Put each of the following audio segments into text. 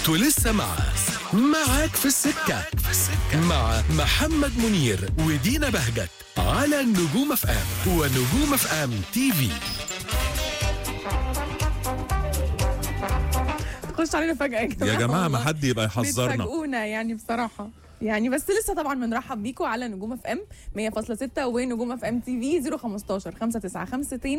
انتوا لسه مع معاك في السكة مع محمد منير ودينا بهجت على النجوم اف ام ونجوم اف ام تي في تخش علينا فجأة يا جماعة يا جماعه ما والله. حد يبقى يحذرنا بتفاجئونا يعني بصراحة يعني بس لسه طبعا بنرحب بيكم على نجوم اف ام 100.6 ونجوم اف ام تي في 015 595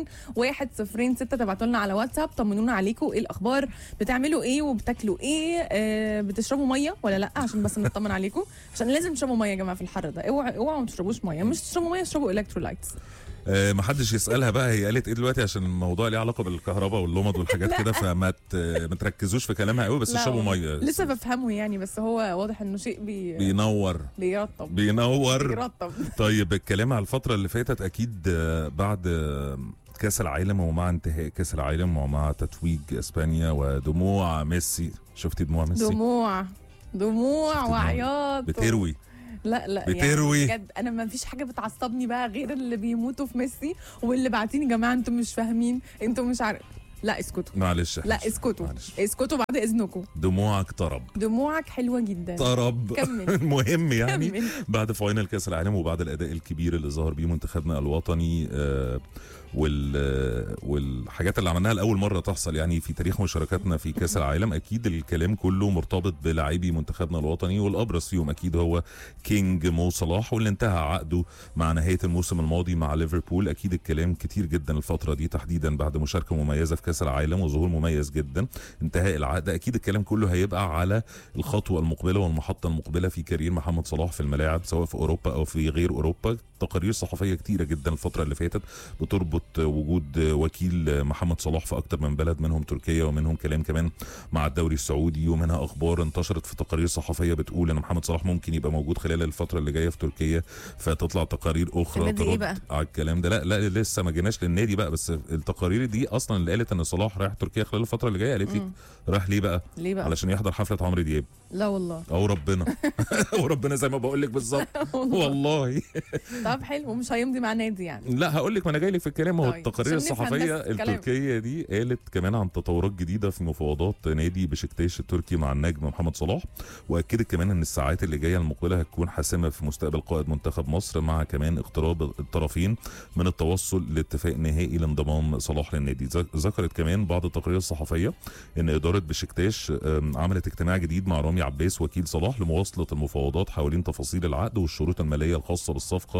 106 تبعتوا لنا على واتساب طمنونا عليكم ايه الاخبار بتعملوا ايه وبتاكلوا ايه آه بتشربوا ميه ولا لا عشان بس نطمن عليكم عشان لازم تشربوا ميه يا جماعه في الحر ده اوعوا اوعوا ما تشربوش ميه مش تشربوا ميه اشربوا الكترولايتس آه ما حدش يسالها بقى هي قالت ايه دلوقتي عشان الموضوع ليه علاقه بالكهرباء واللمض والحاجات كده فما ت- ما تركزوش في كلامها قوي بس لا اشربوا والله. ميه لسه بفهمه يعني بس هو واضح انه شيء بي... بينور بيرطب بينور بيرطب طيب الكلام على الفتره اللي فاتت اكيد آه، بعد آه، كاس العالم ومع انتهاء كاس العالم ومع تتويج اسبانيا ودموع ميسي شفتي دموع ميسي دموع دموع شفت دموع؟ وعياط بتروي لا لا بتروي. يعني بجد انا ما فيش حاجه بتعصبني بقى غير اللي بيموتوا في ميسي واللي باعتين يا جماعه انتم مش فاهمين انتم مش عارف لا اسكتوا معلش لا اسكتوا معلش. اسكتوا بعد اذنكم دموعك طرب دموعك حلوه جدا طرب كمل. مهم يعني كمل. بعد فاينل كاس العالم وبعد الاداء الكبير اللي ظهر بيه منتخبنا الوطني آه، وال آه، والحاجات اللي عملناها لاول مره تحصل يعني في تاريخ مشاركاتنا في كاس العالم اكيد الكلام كله مرتبط بلاعبي منتخبنا الوطني والابرز فيهم اكيد هو كينج مو صلاح واللي انتهى عقده مع نهايه الموسم الماضي مع ليفربول اكيد الكلام كتير جدا الفتره دي تحديدا بعد مشاركه مميزه في كاس العالم وظهور مميز جدا انتهاء العقد اكيد الكلام كله هيبقى على الخطوه المقبله والمحطه المقبله في كارير محمد صلاح في الملاعب سواء في اوروبا او في غير اوروبا تقارير صحفيه كتيره جدا الفتره اللي فاتت بتربط وجود وكيل محمد صلاح في اكتر من بلد منهم تركيا ومنهم كلام كمان مع الدوري السعودي ومنها اخبار انتشرت في تقارير صحفيه بتقول ان محمد صلاح ممكن يبقى موجود خلال الفتره اللي جايه في تركيا فتطلع تقارير اخرى النادي إيه ترد بقى؟ على الكلام ده لا لا لسه ما جيناش للنادي بقى بس التقارير دي اصلا اللي قالت ان صلاح رايح تركيا خلال الفتره اللي جايه قالت لك راح ليه بقى ليه بقى علشان يحضر حفله عمرو دياب لا والله او ربنا وربنا زي ما بقول لك بالظبط والله طب حلو ومش هيمضي مع نادي يعني لا هقول لك ما انا جاي لك في الكلام هو طيب، التقارير عشان نفهم الصحفيه بس الكلام. التركيه دي قالت كمان عن تطورات جديده في مفاوضات نادي بشكتاش التركي مع النجم محمد صلاح واكدت كمان ان الساعات اللي جايه المقبله هتكون حاسمه في مستقبل قائد منتخب مصر مع كمان اقتراب الطرفين من التوصل لاتفاق نهائي لانضمام صلاح للنادي ذك- ذكرت كمان بعض التقارير الصحفيه ان اداره بشكتاش أم، عملت اجتماع جديد مع رامي عباس وكيل صلاح لمواصله المفاوضات حوالين تفاصيل العقد والشروط الماليه الخاصه بالصفقه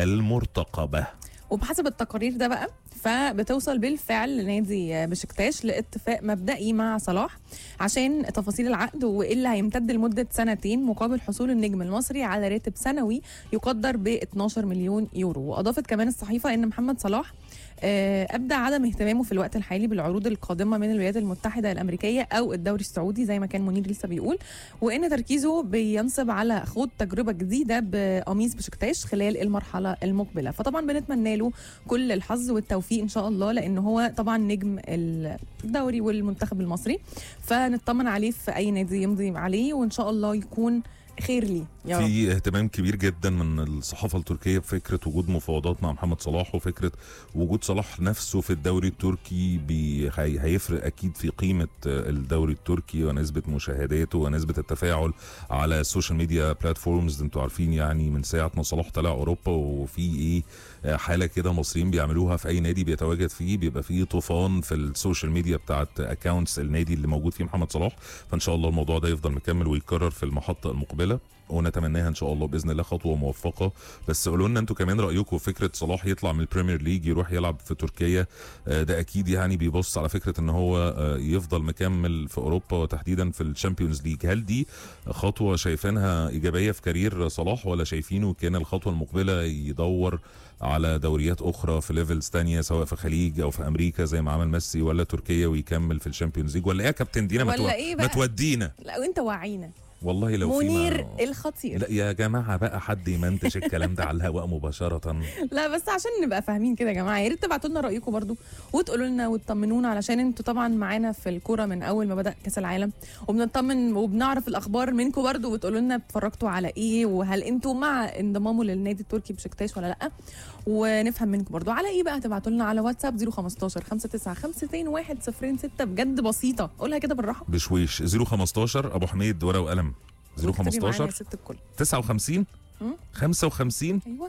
المرتقبه وبحسب التقارير ده بقى فبتوصل بالفعل لنادي بشكتاش لاتفاق مبدئي مع صلاح عشان تفاصيل العقد وايه اللي هيمتد لمده سنتين مقابل حصول النجم المصري على راتب سنوي يقدر ب 12 مليون يورو واضافت كمان الصحيفه ان محمد صلاح آه، ابدى عدم اهتمامه في الوقت الحالي بالعروض القادمه من الولايات المتحده الامريكيه او الدوري السعودي زي ما كان منير لسه بيقول وان تركيزه بينصب على خوض تجربه جديده بقميص بشكتاش خلال المرحله المقبله فطبعا بنتمنى له كل الحظ والتوفيق ان شاء الله لان هو طبعا نجم الدوري والمنتخب المصري فنطمن عليه في اي نادي يمضي عليه وان شاء الله يكون خير ليه يا رب في اهتمام كبير جدا من الصحافه التركيه بفكره وجود مفاوضات مع محمد صلاح وفكره وجود صلاح نفسه في الدوري التركي بي هي- هيفرق اكيد في قيمه الدوري التركي ونسبه مشاهداته ونسبه التفاعل على السوشيال ميديا بلاتفورمز انتوا عارفين يعني من ساعه ما صلاح طلع اوروبا وفي ايه حاله كده مصريين بيعملوها في اي نادي بيتواجد فيه بيبقى فيه طوفان في السوشيال ميديا بتاعت اكونتس النادي اللي موجود فيه محمد صلاح فان شاء الله الموضوع ده يفضل مكمل ويتكرر في المحطه المقبله ونتمناها ان شاء الله باذن الله خطوه موفقه بس قولوا لنا انتوا كمان رايكم في فكره صلاح يطلع من البريمير ليج يروح يلعب في تركيا آه، ده اكيد يعني بيبص على فكره ان هو آه، يفضل مكمل في اوروبا وتحديدا في الشامبيونز ليج هل دي خطوه شايفينها ايجابيه في كارير صلاح ولا شايفينه كان الخطوه المقبله يدور على دوريات اخرى في ليفلز تانية سواء في خليج او في امريكا زي ما عمل ميسي ولا تركيا ويكمل في الشامبيونز ليج ولا ايه يا كابتن دينا ما ولا تو- إيه ما بقى؟ تودينا لا وانت وعينا والله لو في منير ما... الخطير لا يا جماعه بقى حد يمنتج الكلام ده على الهواء مباشره لا بس عشان نبقى فاهمين كده يا جماعه يا ريت تبعتوا لنا رايكم برضو وتقولوا لنا وتطمنونا علشان انتوا طبعا معانا في الكوره من اول ما بدا كاس العالم وبنطمن وبنعرف الاخبار منكم برضو وتقولوا لنا اتفرجتوا على ايه وهل انتوا مع انضمامه للنادي التركي بشكتاش ولا لا ونفهم منكم برضو على ايه بقى تبعتوا لنا على واتساب 015 59 106 بجد بسيطه قولها كده بالراحه بشويش 015 ابو حميد ورقه وقلم واكتبي معانا يا 015 ست الكل 59 مم. 55 ايوه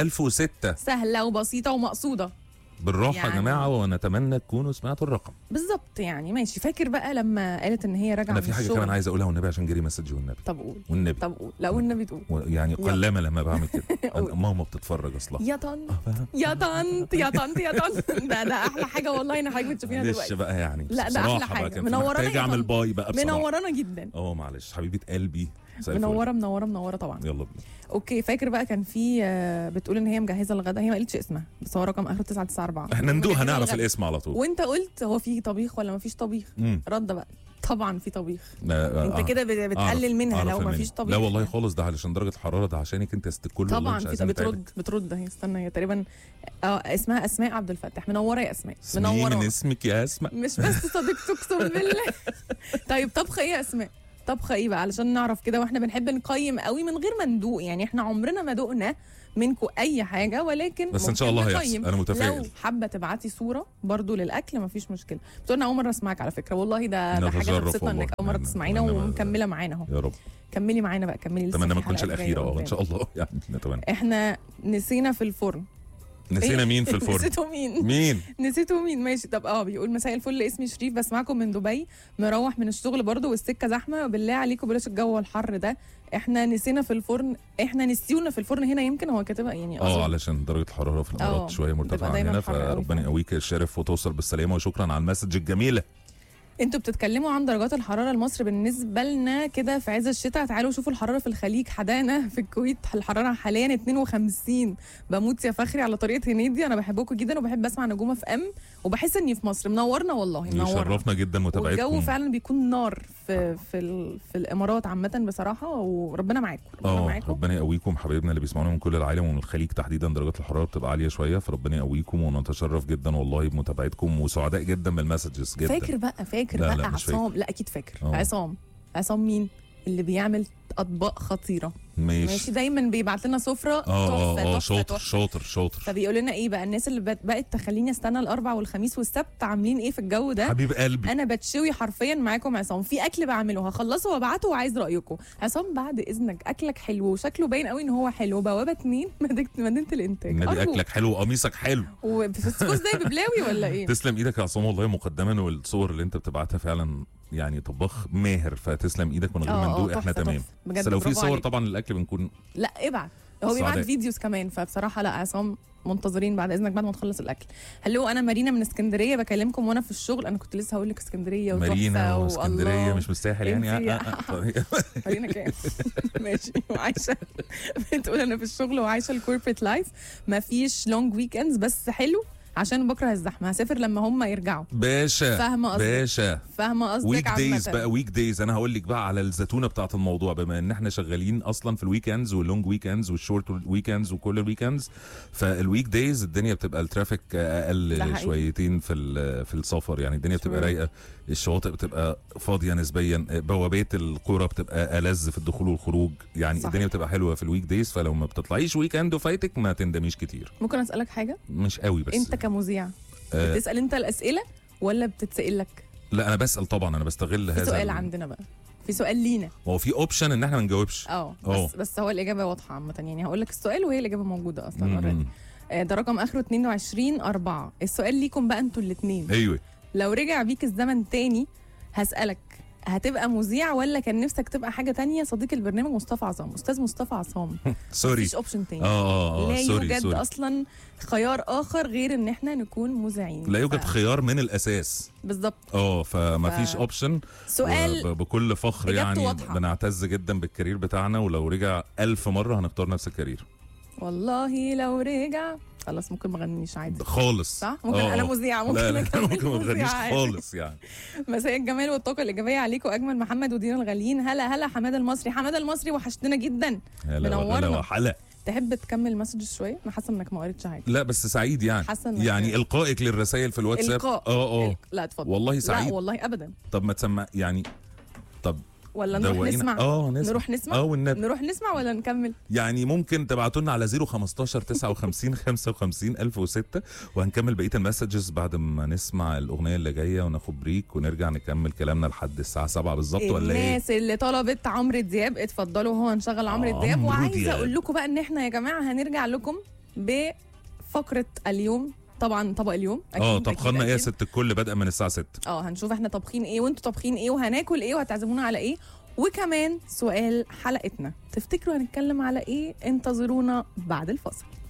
1006 سهله وبسيطه ومقصوده بالراحه يا يعني- جماعه ونتمنى تكونوا سمعتوا الرقم بالظبط يعني ماشي فاكر بقى لما قالت ان هي راجعه انا من في حاجه الشغل كمان عايز اقولها والنبي عشان جري مسج والنبي طب قول والنبي طب قول لا والنبي تقول و- يعني يلا. قلما لما بعمل كده قول. أنا- ماما بتتفرج اصلا يا طنط يا طنط يا طنط يا طنط ده ده احلى حاجه والله ان حضرتك بتشوفيها معلش دلوقتي بقى يعني لا، ده بصراحة أحلى بقى حاجة. كان في منورانا محتاج يا اعمل طنط. باي بقى بصراحه منورانا جدا اه معلش حبيبه قلبي زي الفل. منوره منوره منوره طبعا يلا بينا اوكي فاكر بقى كان في آه، بتقول ان هي مجهزه الغدا هي ما قالتش اسمها بس هو رقم اخره 994 احنا ندوها مجهزة نعرف الغدا. الاسم على طول وانت قلت هو في طبيخ ولا ما فيش طبيخ مم. رد بقى طبعا في طبيخ آه، آه، انت كده بت- أعرف- بتقلل منها أعرف لو ما المنيو. فيش طبيخ لا والله خالص ده علشان درجه الحراره ده عشانك انت يا ست الكل والله طبعا مش في عايزين نتعبك. بترد بترد اهي استنى هي تقريبا اه اسمها اسماء عبد الفتاح منوره يا اسماء مين منوره اسمك يا اسماء مش بس صديقته اقسم بالله طيب طبخه ايه يا اسماء طبخه ايه بقى علشان نعرف كده واحنا بنحب نقيم قوي من غير ما ندوق يعني احنا عمرنا ما دقنا منكم اي حاجه ولكن بس ان شاء ممكن الله نقيم. هيحصل انا لو متفائل حابه تبعتي صوره برضو للاكل مفيش مشكله بتقول انا اول مره اسمعك على فكره والله ده ده حاجه نتشرف تبسطنا والله. انك اول مره نتمنى- تسمعينا نتمنى- ومكمله معانا اهو يا رب كملي معانا بقى كملي لسه اتمنى ما في تكونش حلقات الاخيره جاية اه ان قدام. شاء الله يعني نتمنى احنا نسينا في الفرن نسينا إيه؟ مين في الفرن نسيتوا مين مين نسيتوا مين ماشي طب اه بيقول مساء الفل اسمي شريف بسمعكم من دبي مروح من الشغل برضو والسكه زحمه بالله عليكم بلاش الجو الحر ده احنا نسينا في الفرن احنا نسيونا في الفرن هنا يمكن هو كاتبها يعني اه أظن. علشان درجه الحراره في آه، الامارات شويه بتبقى مرتفعه دايماً هنا حر أوي فربنا يقويك يا شرف وتوصل بالسلامه وشكرا على المسج الجميله انتوا بتتكلموا عن درجات الحراره لمصر بالنسبه لنا كده في عز الشتاء تعالوا شوفوا الحراره في الخليج حدانا في الكويت الحراره حاليا 52 بموت يا فخري على طريقه هنيدي انا بحبكم جدا وبحب اسمع نجومه في ام وبحس اني في مصر منورنا والله منورنا يشرفنا جدا والجو متابعتكم فعلا بيكون نار في في ال- في الامارات عامه بصراحه وربنا معاكم ربنا اه معاكم ربنا يقويكم حبايبنا اللي بيسمعونا من كل العالم ومن الخليج تحديدا درجات الحراره بتبقى عاليه شويه فربنا يقويكم ونتشرف جدا والله بمتابعتكم وسعداء جدا بالمسجز جدا فاكر بقى فاكر لا، بقى لا، مش عصام لا اكيد فاكر اه. عصام عصام مين اللي بيعمل اطباق خطيره ماشي ماشي دايما بيبعت لنا سفره اه اه تحفه اه تحفه شاطر تحفه شاطر شاطر فبيقول لنا ايه بقى الناس اللي بقت- بقت تخليني استنى الاربع والخميس والسبت عاملين ايه في الجو ده حبيب قلبي انا بتشوي حرفيا معاكم عصام في اكل بعمله هخلصه وابعته وعايز رايكم عصام بعد اذنك اكلك حلو وشكله باين قوي ان هو حلو بوابه اتنين مدينه مدينه الانتاج النبي أرجوك. اكلك حلو وقميصك حلو وفسفوس زي ببلاوي ولا ايه تسلم ايدك يا عصام والله مقدما والصور اللي انت بتبعتها فعلا يعني طباخ ماهر فتسلم ايدك من غير ما اه، اه، ندوق احنا تحفة، تمام تحفة. بجد بس لو في برافو صور عليك. طبعا للاكل بنكون لا ابعت هو بيبعت سعداء. فيديوز كمان فبصراحه لا عصام منتظرين بعد اذنك بعد ما تخلص الاكل هلو انا مارينا من اسكندريه بكلمكم وانا في الشغل انا كنت لسه هقول لك اسكندريه وتحفه مارينا والله. واسكندريه مش مستاهل يعني انتي- آه، آه، آه. مارينا كام ماشي وعايشه بتقول انا في الشغل وعايشه الكوربريت لايف مفيش لونج ويكندز بس حلو عشان بكره الزحمه هسافر لما هم يرجعوا باشا فاهمه قصدك باشا فاهمه قصدك ويك دايز عامة. بقى ويك دايز انا هقول لك بقى على الزتونه بتاعت الموضوع بما ان احنا شغالين اصلا في الويكندز واللونج ويكندز والشورت ويكندز وكل الويكندز فالويك دايز الدنيا بتبقى الترافيك ده اقل حقيقي. شويتين في ال- في السفر يعني الدنيا بتبقى Sure. رايقه الشواطئ بتبقى فاضيه نسبيا بوابات القرى بتبقى ألذ في الدخول والخروج يعني صح. الدنيا بتبقى حلوه في الويك دايز فلو ما بتطلعيش ويكند وفايتك ما تندميش كتير ممكن اسالك حاجه مش قوي بس انت كمذيع آه بتسال انت الاسئله ولا بتتسال لك لا انا بسال طبعا انا بستغل في هذا سؤال ال- عندنا بقى في سؤال لينا هو في اوبشن ان احنا ما نجاوبش اه اه. بس بس هو الاجابه واضحه عامه يعني هقول لك السؤال وهي الاجابه موجوده اصلا مم. اوريدي ده رقم اخره 22 4 السؤال ليكم بقى انتوا الاثنين ايوه لو رجع بيك الزمن تاني هسالك هتبقى مذيع ولا كان نفسك تبقى حاجه تانية صديق البرنامج مصطفى عصام استاذ مصطفى عصام سوري مفيش اوبشن تاني اه اه اه لا سوري يوجد سوري اصلا خيار اخر غير ان احنا نكون مذيعين لا يوجد ف- خيار من الاساس بالظبط اه فما ف- فيش اوبشن سؤال وب- بكل فخر إجابته يعني واضحة. بنعتز جدا بالكارير بتاعنا ولو رجع ألف مرة هنختار نفس الكارير والله لو رجع خلاص ممكن ما اغنيش عادي خالص صح؟ ممكن آه، أنا آه. مذيعة، ممكن لا لا أكمل ممكن ما تغنيش مذيعة عادي. خالص يعني مساء الجمال والطاقه الايجابيه عليكم اجمل محمد ودينا الغاليين هلا هلا حماده المصري حماده المصري وحشتنا جدا هلا منورنا. هلا وحلا تحب تكمل مسج شويه انا حاسه انك ما قريتش حاجه لا بس سعيد يعني حاسة إنك- يعني القائك للرسائل في الواتساب القاء اه اه الق- لا اتفضل والله سعيد لا والله ابدا طب ما تسمع يعني طب ولا نروح دوقينا. نسمع اه نسمع نروح نسمع اه والنبي نروح نسمع ولا نكمل يعني ممكن تبعتوا لنا على 015 59 55 1006 وهنكمل بقيه المسجز بعد ما نسمع الاغنيه اللي جايه وناخد بريك ونرجع نكمل كلامنا لحد الساعه 7 بالظبط ولا ايه؟ الناس اللي طلبت عمرو دياب اتفضلوا هو هنشغل عمرو دياب عمرو وعايزه دياب. اقول لكم بقى ان احنا يا جماعه هنرجع لكم بفقره اليوم طبعا طبق اليوم اه أكيد، طبخنا أكيد، ايه يا أكيد. ست الكل بادئه من الساعه 6 اه هنشوف احنا طابخين ايه وانتوا طابخين ايه وهناكل ايه وهتعزمونا على ايه وكمان سؤال حلقتنا تفتكروا هنتكلم على ايه انتظرونا بعد الفاصل